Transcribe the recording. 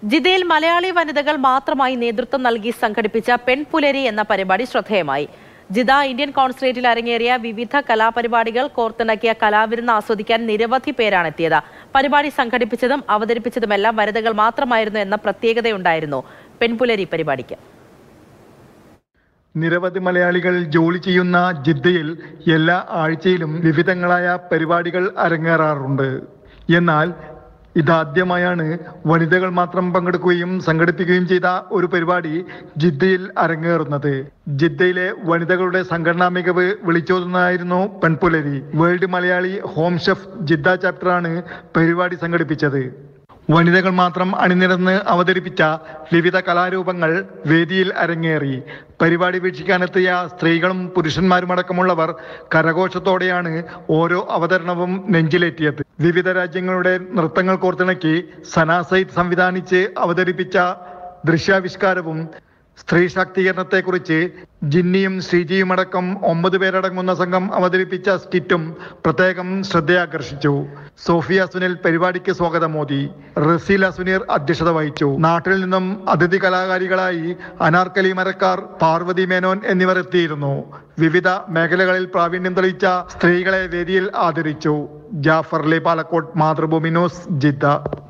ജിദ്ദയിൽ മലയാളി വനിതകൾ മാത്രമായി നേതൃത്വം നൽകി സംഘടിപ്പിച്ച പെൺപുലരി എന്ന പരിപാടി ശ്രദ്ധേയമായി ജിദ്ദ ഇന്ത്യൻ കോൺസുലേറ്റിൽ അരങ്ങേറിയ വിവിധ കലാപരിപാടികൾ കോർത്തിണക്കിയ കലാവിരുന്ന് ആസ്വദിക്കാൻ നിരവധി പേരാണ് എത്തിയത് പരിപാടി സംഘടിപ്പിച്ചതും അവതരിപ്പിച്ചതുമെല്ലാം വനിതകൾ മാത്രമായിരുന്നു എന്ന പ്രത്യേകതയുണ്ടായിരുന്നു പെൺപുലരി പരിപാടിക്ക് നിരവധി മലയാളികൾ ജോലി ചെയ്യുന്ന ജിദ്ദയിൽ എല്ലാ ആഴ്ചയിലും വിവിധങ്ങളായ പരിപാടികൾ അരങ്ങേറാറുണ്ട് എന്നാൽ ഇതാദ്യമായാണ് വനിതകൾ മാത്രം പങ്കെടുക്കുകയും സംഘടിപ്പിക്കുകയും ചെയ്ത ഒരു പരിപാടി ജിദ്ദയിൽ അരങ്ങേറുന്നത് ജിദ്ദയിലെ വനിതകളുടെ സംഘടനാ മികവ് വിളിച്ചോതുന്നതായിരുന്നു Penpulari world Malayali home chef Jeddah ചാപ്റ്ററാണ് പരിപാടി സംഘടിപ്പിച്ചത് വനിതകൾ മാത്രം അണിനിരന്ന് അവതരിപ്പിച്ച വിവിധ കലാരൂപങ്ങൾ വേദിയിൽ അരങ്ങേറി പരിപാടി വീക്ഷിക്കാനെത്തിയ സ്ത്രീകളും പുരുഷന്മാരും അടക്കമുള്ളവർ കരഘോഷത്തോടെയാണ് ഓരോ അവതരണവും നെഞ്ചിലേറ്റിയത് വിവിധ രാജ്യങ്ങളുടെ നൃത്തങ്ങൾ കോർത്തിണക്കി സനാ സയ്യിദ് സംവിധാനിച്ച് അവതരിപ്പിച്ച ദൃശ്യാവിഷ്കാരവും സ്ത്രീ ശാക്തീകരണത്തെക്കുറിച്ച് ജിന്നിയും ശ്രീജിയും അടക്കം ഒമ്പത് പേരടങ്ങുന്ന സംഘം അവതരിപ്പിച്ച സ്കിറ്റും പ്രത്യേകം ശ്രദ്ധയാകർഷിച്ചു സോഫിയ സുനിൽ പരിപാടിക്ക് സ്വാഗതം മോദി റസീല സുനീർ അധ്യക്ഷത വഹിച്ചു നാട്ടിൽ നിന്നും അതിഥി കലാകാരികളായി അനാർക്കലി മരക്കാർ പാർവതി മേനോൻ എന്നിവർ എത്തിയിരുന്നു വിവിധ മേഖലകളിൽ പ്രാവീണ്യം തെളിയിച്ച സ്ത്രീകളെ വേദിയിൽ ആദരിച്ചു ജാഫർ അലി പാലക്കോട്ട് മാതൃഭൂമി ന്യൂസ് ജിദ്ദ